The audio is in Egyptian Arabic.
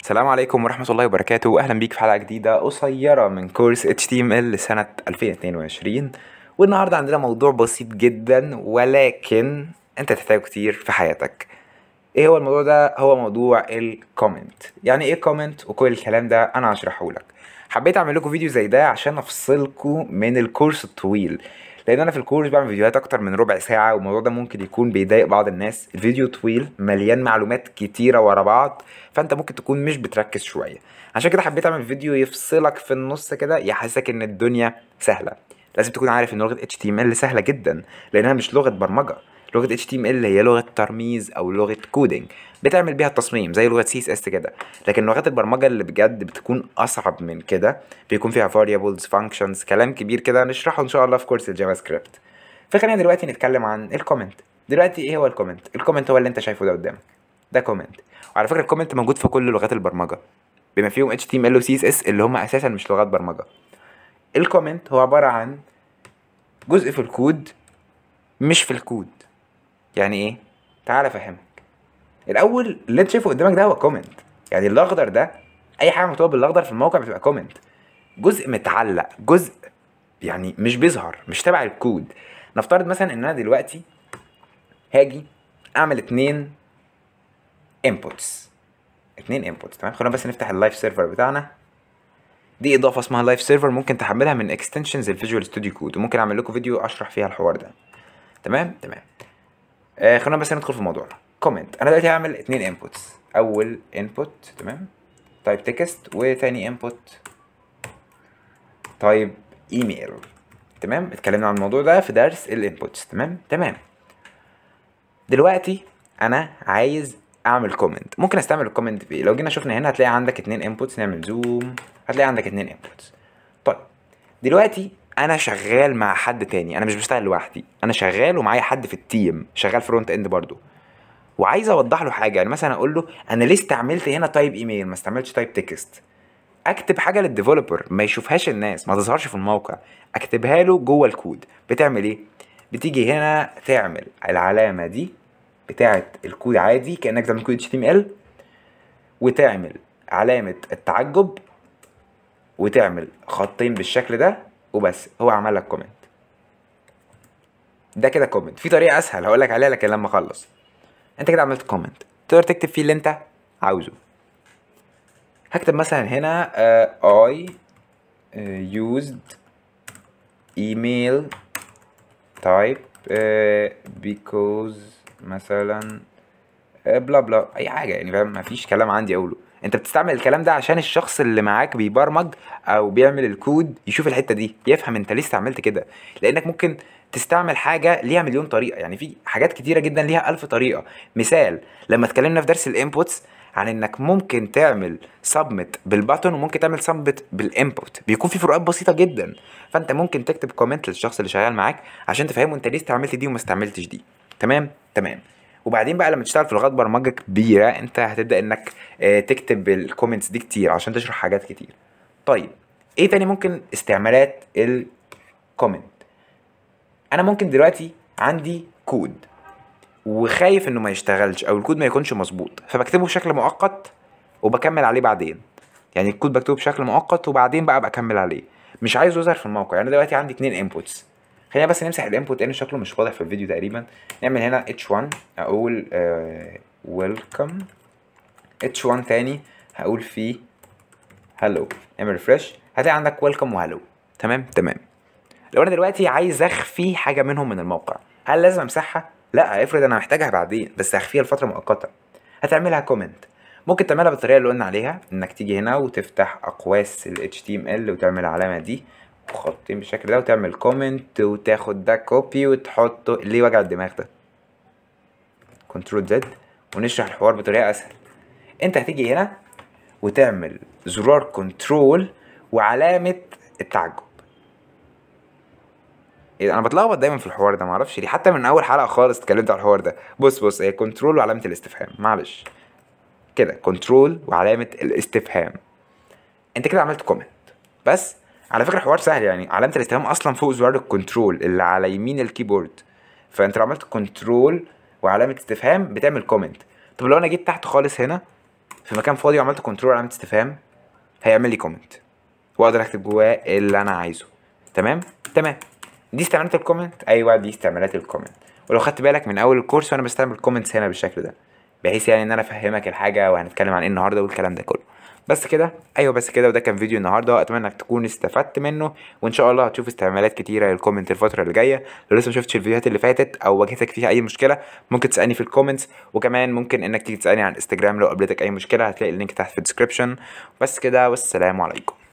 السلام عليكم ورحمة الله وبركاته أهلا بيك في حلقة جديدة قصيرة من كورس HTML لسنة 2022 والنهاردة عندنا موضوع بسيط جدا ولكن أنت تحتاجه كتير في حياتك إيه هو الموضوع ده؟ هو موضوع الكومنت يعني إيه كومنت وكل الكلام ده أنا هشرحه لك حبيت أعمل لكم فيديو زي ده عشان أفصلكم من الكورس الطويل لان انا في الكورس بعمل فيديوهات اكتر من ربع ساعه والموضوع ده ممكن يكون بيضايق بعض الناس الفيديو طويل مليان معلومات كتيره ورا بعض فانت ممكن تكون مش بتركز شويه عشان كده حبيت اعمل فيديو يفصلك في النص كده يحسسك ان الدنيا سهله لازم تكون عارف ان لغه HTML سهله جدا لانها مش لغه برمجه لغه HTML هي لغه ترميز او لغه كودينج بتعمل بيها التصميم زي لغه CSS كده لكن لغات البرمجه اللي بجد بتكون اصعب من كده بيكون فيها variables functions كلام كبير كده نشرحه ان شاء الله في كورس الجافا سكريبت فخلينا دلوقتي نتكلم عن الكومنت دلوقتي ايه هو الكومنت الكومنت هو اللي انت شايفه ده قدامك ده كومنت وعلى فكره الكومنت موجود في كل لغات البرمجه بما فيهم HTML و CSS اللي هم اساسا مش لغات برمجه الكومنت هو عباره عن جزء في الكود مش في الكود يعني ايه تعال افهمك الاول اللي انت شايفه قدامك ده هو كومنت يعني الاخضر ده اي حاجه مكتوبه بالاخضر في الموقع بتبقى كومنت جزء متعلق جزء يعني مش بيظهر مش تبع الكود نفترض مثلا ان انا دلوقتي هاجي اعمل اتنين انبوتس اتنين انبوتس تمام خلينا بس نفتح اللايف سيرفر بتاعنا دي اضافه اسمها لايف سيرفر ممكن تحملها من اكستنشنز الفيجوال ستوديو كود وممكن اعمل لكم فيديو اشرح فيها الحوار ده تمام تمام آه خلينا بس ندخل في الموضوع كومنت انا دلوقتي هعمل اتنين انبوتس اول انبوت تمام تايب تكست وتاني انبوت تايب ايميل تمام اتكلمنا عن الموضوع ده في درس الانبوتس تمام تمام دلوقتي انا عايز اعمل كومنت ممكن استعمل الكومنت في ايه لو جينا شفنا هنا هتلاقي عندك اتنين انبوتس نعمل زوم هتلاقي عندك اتنين انبوتس طيب دلوقتي انا شغال مع حد تاني انا مش بشتغل لوحدي انا شغال ومعايا حد في التيم شغال فرونت اند برضو وعايز اوضح له حاجه يعني مثلا اقول له انا ليه استعملت هنا تايب ايميل ما استعملتش تايب تكست اكتب حاجه للديفلوبر ما يشوفهاش الناس ما تظهرش في الموقع اكتبها له جوه الكود بتعمل ايه بتيجي هنا تعمل العلامه دي بتاعه الكود عادي كانك بتعمل كود HTML وتعمل علامه التعجب وتعمل خطين بالشكل ده وبس هو عمل لك كومنت ده كده كومنت في طريقه اسهل هقول لك عليها لكن لما اخلص انت كده عملت كومنت تقدر تكتب فيه اللي انت عاوزه هكتب مثلا هنا uh, I uh, used email type uh, because مثلا بلا بلا اي حاجه يعني فاهم مفيش كلام عندي اقوله انت بتستعمل الكلام ده عشان الشخص اللي معاك بيبرمج او بيعمل الكود يشوف الحته دي يفهم انت ليه استعملت كده لانك ممكن تستعمل حاجه ليها مليون طريقه يعني في حاجات كتيره جدا ليها ألف طريقه مثال لما اتكلمنا في درس الانبوتس عن انك ممكن تعمل سبمت بالباتون وممكن تعمل سبمت بالانبوت بيكون في فروقات بسيطه جدا فانت ممكن تكتب كومنت للشخص اللي شغال معاك عشان تفهمه انت ليه استعملت دي وما استعملتش دي تمام تمام وبعدين بقى لما تشتغل في لغات برمجه كبيره انت هتبدا انك تكتب الكومنتس دي كتير عشان تشرح حاجات كتير طيب ايه تاني ممكن استعمالات الكومنت انا ممكن دلوقتي عندي كود وخايف انه ما يشتغلش او الكود ما يكونش مظبوط فبكتبه بشكل مؤقت وبكمل عليه بعدين يعني الكود بكتبه بشكل مؤقت وبعدين بقى بكمل عليه مش عايزه يظهر في الموقع يعني دلوقتي عندي اتنين انبوتس خلينا بس نمسح الانبوت لان شكله مش واضح في الفيديو تقريبا نعمل هنا h1 اقول ويلكم h1 تاني هقول فيه هلو اعمل ريفرش هتلاقي عندك ويلكم وهلو تمام تمام لو انا دلوقتي عايز اخفي حاجه منهم من الموقع هل لازم امسحها لا افرض انا محتاجها بعدين بس هخفيها لفتره مؤقته هتعملها كومنت ممكن تعملها بالطريقه اللي قلنا عليها انك تيجي هنا وتفتح اقواس ال HTML وتعمل العلامه دي وخطين بالشكل ده وتعمل كومنت وتاخد ده كوبي وتحطه ليه وجع الدماغ ده كنترول زد ونشرح الحوار بطريقه اسهل انت هتيجي هنا وتعمل زرار كنترول وعلامه التعجب إيه انا بتلخبط دايما في الحوار ده معرفش ليه حتى من اول حلقه خالص اتكلمت على الحوار ده بص بص هي كنترول وعلامه الاستفهام معلش كده كنترول وعلامه الاستفهام انت كده عملت كومنت بس على فكره الحوار سهل يعني علامه الاستفهام اصلا فوق زرار الكنترول اللي على يمين الكيبورد فانت لو عملت كنترول وعلامه استفهام بتعمل كومنت طب لو انا جيت تحت خالص هنا في مكان فاضي وعملت كنترول علامه استفهام هيعمل لي كومنت واقدر اكتب جواه اللي انا عايزه تمام تمام دي استعمالات الكومنت ايوه دي استعمالات الكومنت ولو خدت بالك من اول الكورس وانا بستعمل كومنتس هنا بالشكل ده بحيث يعني ان انا افهمك الحاجه وهنتكلم عن ايه النهارده والكلام ده كله بس كده ايوه بس كده وده كان فيديو النهارده اتمنى انك تكون استفدت منه وان شاء الله هتشوف استعمالات كتيره للكومنت الفتره اللي جايه لو لسه ما شفتش الفيديوهات اللي فاتت او واجهتك فيها اي مشكله ممكن تسالني في الكومنتس وكمان ممكن انك تيجي تسالني على الانستجرام لو قابلتك اي مشكله هتلاقي اللينك تحت في الديسكربشن بس كده والسلام عليكم